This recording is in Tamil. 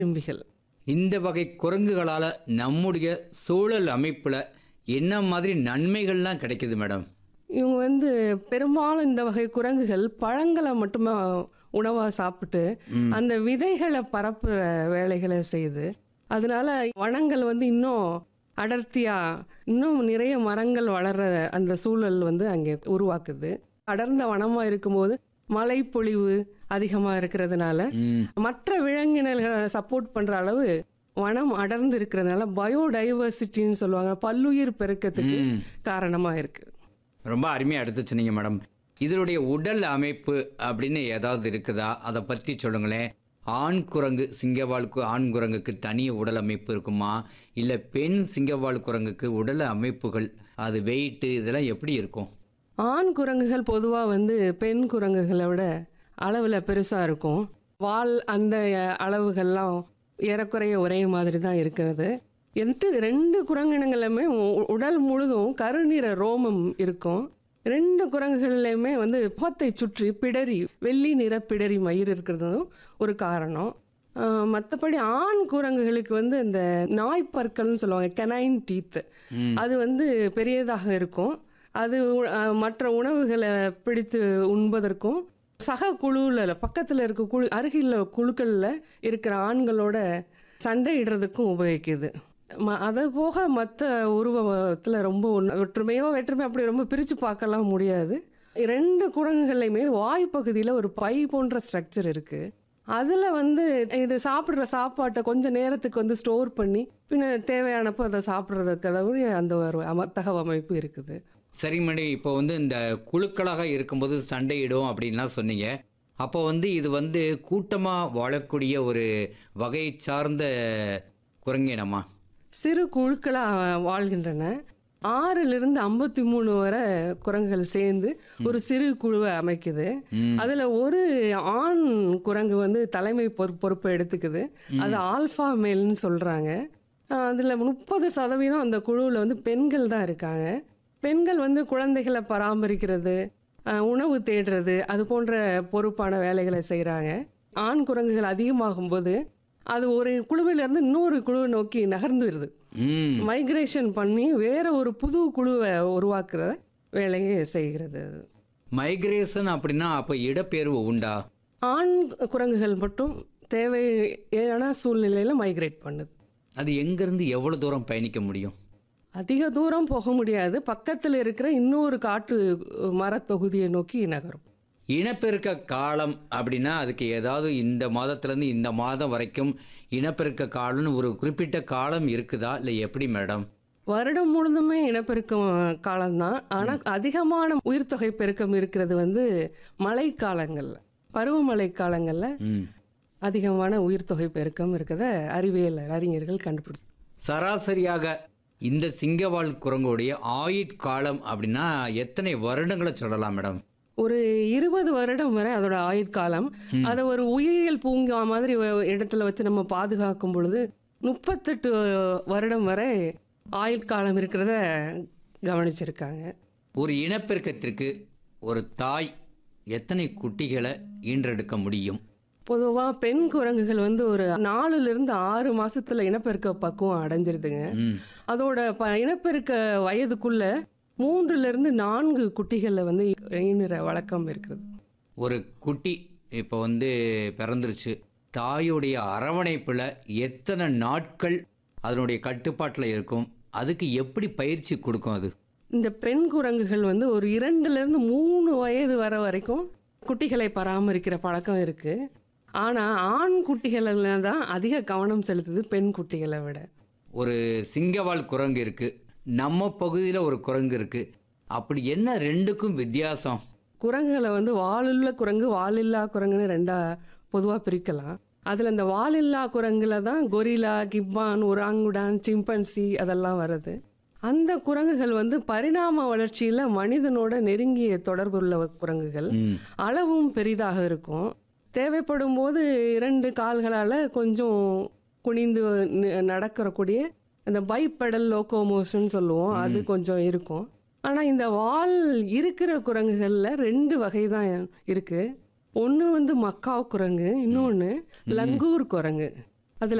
விரும்பிகள் இந்த வகை குரங்குகளால் நம்முடைய சூழல் அமைப்பில் என்ன மாதிரி நன்மைகள்லாம் கிடைக்குது மேடம் இவங்க வந்து பெரும்பாலும் இந்த வகை குரங்குகள் பழங்களை மட்டுமே உணவா சாப்பிட்டு அந்த விதைகளை பரப்புற வேலைகளை செய்யுது அதனால வனங்கள் வந்து இன்னும் அடர்த்தியா இன்னும் நிறைய மரங்கள் வளர்ற அந்த சூழல் வந்து அங்கே உருவாக்குது அடர்ந்த வனமா இருக்கும்போது மழைப்பொழிவு அதிகமா இருக்கிறதுனால ம் மற்ற விலங்கினல்களை சப்போர்ட் பண்ற அளவு வனம் அடர்ந்து இருக்கிறதுனால பயோடைவர்சிட்டின்னு சொல்லுவாங்க பல்லுயிர் பெருக்கத்துக்கு ம். காரணமா இருக்கு ரொம்ப அருமையாக எடுத்து சொன்னீங்க மேடம் இதனுடைய உடல் அமைப்பு அப்படின்னு ஏதாவது இருக்குதா அதை பற்றி சொல்லுங்களேன் ஆண் குரங்கு சிங்கவால் கு- ஆண் குரங்குக்கு தனி உடல் அமைப்பு இருக்குமா இல்லை பெண் சிங்கவால் குரங்குக்கு உடல் அமைப்புகள் அது வெயிட்டு இதெல்லாம் எப்படி இருக்கும் ஆண் குரங்குகள் பொதுவா வந்து பெண் குரங்குகளை விட அளவுல பெருசா இருக்கும் வால் அந்த அளவுகள்லாம் ஏறக்குறைய ஒரே மாதிரி தான் இருக்கிறது எட்டு ரெண்டு குரங்கினங்களுமே உ- உடல் முழுதும் கருநிற ரோமம் இருக்கும் ரெண்டு குரங்குகள்லையுமே வந்து முகத்தை சுற்றி பிடரி வெள்ளி நிற பிடரி மயிர் இருக்கிறதும் ஒரு காரணம் மற்றபடி ஆண் குரங்குகளுக்கு வந்து இந்த நாய்ப்பற்கள்னு சொல்லுவாங்க கெனைன் டீத் அது வந்து பெரியதாக இருக்கும் அது உ- அஹ், மற்ற உணவுகளை பிடித்து உண்பதற்கும் சக குழுவில் பக்கத்தில் இருக்க குழு அருகில் குழுக்களில் இருக்கிற ஆண்களோட சண்டையிடுறதுக்கும் உபயோகிக்குது ம அது போக மற்ற உருவத்தில் ரொம்ப ஒண்ணு- ஒற்றுமையோ வேற்றுமையோ அப்படி ரொம்ப பிரித்து பார்க்கலாம் முடியாது ரெண்டு குரங்குகள்லையுமே வாய்ப்பகுதியில் ஒரு பை போன்ற ஸ்ட்ரக்சர் இருக்குது அதில் வந்து இது சாப்பிட்ற சாப்பாட்டை கொஞ்சம் நேரத்துக்கு வந்து ஸ்டோர் பண்ணி பின்ன தேவையானப்போ அதை சாப்பிட்றதுக்கு அளவு அந்த ஒரு அம தகவமைப்பு இருக்குது சரி மேடம் இப்போ வந்து இந்த குழுக்களாக இருக்கும்போது சண்டையிடும் அப்படின்லாம் சொன்னீங்க அப்போ வந்து இது வந்து கூட்டமாக வாழக்கூடிய ஒரு வகை சார்ந்த குரங்கினமா சிறு குழுக்களாக வாழ்கின்றன ஆறிலிருந்து ஐம்பத்தி மூணு வரை குரங்குகள் சேர்ந்து ஒரு சிறு குழுவை அமைக்குது அதில் ஒரு ஆண் குரங்கு வந்து தலைமை பொறு பொறுப்பை எடுத்துக்குது அது ஆல்ஃபா மேல்னு சொல்கிறாங்க அதில் முப்பது சதவீதம் அந்த குழுவில் வந்து பெண்கள் தான் இருக்காங்க பெண்கள் வந்து குழந்தைகளை பராமரிக்கிறது அஹ், உணவு தேடுறது அது போன்ற பொறுப்பான வேலைகளை செய்கிறாங்க ஆண் குரங்குகள் அதிகமாகும்போது அது ஒரு குழுவிலிருந்து இன்னொரு குழுவை நோக்கி நகர்ந்துருது ம் மைக்ரேஷன் பண்ணி வேற ஒரு புது குழுவை உருவாக்குற வேலையை செய்கிறது அது. மைக்ரேஷன் அப்படின்னா அப்போ இடப்பெயர்வு உண்டா ஆண் குரங்குகள் மட்டும் தேவையான சூழ்நிலையில் மைக்ரேட் பண்ணுது அது எங்கேருந்து எவ்வளோ தூரம் பயணிக்க முடியும் அதிக தூரம் போக முடியாது பக்கத்தில் இருக்கிற இன்னொரு காட்டு மரத்தொகுதியை நோக்கி நகரும் இனப்பெருக்க காலம் அப்படின்னா அதுக்கு ஏதாவது இந்த மாதத்துலேருந்து இந்த மாதம் வரைக்கும் இனப்பெருக்க காலம்னு ஒரு குறிப்பிட்ட காலம் இருக்குதா இல்லை எப்படி மேடம் வருடம் முழுதுமே இனப்பெருக்கம் காலம்தான் ஆனால் அதிகமான உயிர்த்தொகை பெருக்கம் இருக்கிறது வந்து மழைக்காலங்கள்ல பருவமழை காலங்களில் ம் அதிகமான உயிர்த்தொகை பெருக்கம் இருக்கிறத அறிவியல் அறிஞர்கள் கண்டுபிடிச்சு சராசரியாக இந்த சிங்கவால் குரங்குடைய ஆயுட்காலம் அப்படின்னா எத்தனை வருடங்களை சொல்லலாம் மேடம் ஒரு இருபது வருடம் வரை அதோட ஆயுட்காலம் அதை ஒரு உயிரியல் பூங்கா மாதிரி வ- இடத்துல வச்சு நம்ம பாதுகாக்கும் பொழுது முப்பத்தெட்டு வருடம் வரை ஆயுட்காலம் இருக்கிறத கவனிச்சிருக்காங்க ஒரு இனப்பெருக்கத்திற்கு ஒரு தாய் எத்தனை குட்டிகளை ஈன்றெடுக்க முடியும் பொதுவாக பெண் குரங்குகள் வந்து ஒரு நாலுல இருந்து ஆறு மாசத்துல இனப்பெருக்க பக்குவம் அடைஞ்சிருதுங்க ம் அதோட ப இனப்பெருக்க வயதுக்குள்ள மூன்றுல இருந்து நான்கு குட்டிகளை வந்து ஈனுற வழக்கம் இருக்கிறது ஒரு குட்டி இப்போ வந்து பிறந்துருச்சு தாயுடைய அரவணைப்பில் எத்தனை நாட்கள் அதனுடைய கட்டுப்பாட்டில் இருக்கும் அதுக்கு எப்படி பயிற்சி கொடுக்கும் அது இந்த பெண் குரங்குகள் வந்து ஒரு இரண்டுல இருந்து மூணு வயது வர வரைக்கும் குட்டிகளை பராமரிக்கிற பழக்கம் இருக்கு ஆனா ஆண் குட்டிகள்ல தான் அதிக கவனம் செலுத்துது பெண் குட்டிகளை விட ஒரு சிங்கவால் குரங்கு இருக்கு நம்ம பகுதியில் ஒரு குரங்கு இருக்கு அப்படி என்ன ரெண்டுக்கும் வித்தியாசம் குரங்குகளை வந்து வாலுள்ள குரங்கு வாலில்லா குரங்குன்னு ரெண்டா பொதுவா பிரிக்கலாம் அதுல இந்த வாலில்லா குரங்குல தான் கொரிலா கிப்பான் ஒராங்குடான் சிம்பன்சி அதெல்லாம் வருது அந்த குரங்குகள் வந்து பரிணாம வளர்ச்சியில மனிதனோட நெருங்கிய தொடர்புள்ள குரங்குகள் ம் அளவும் பெரிதாக இருக்கும் தேவைப்படும் போது இரண்டு கால்களால் கொஞ்சம் குனிந்து ந- நடக்கிறக்கூடிய அந்த பைப்பெடல் லோகோமோஷன் சொல்லுவோம் அது கொஞ்சம் இருக்கும் ஆனால் இந்த வால் இருக்கிற குரங்குகளில் ரெண்டு வகை தான் இருக்கு ஒன்று வந்து மக்காவ் குரங்கு இன்னொன்று லங்கூர் குரங்கு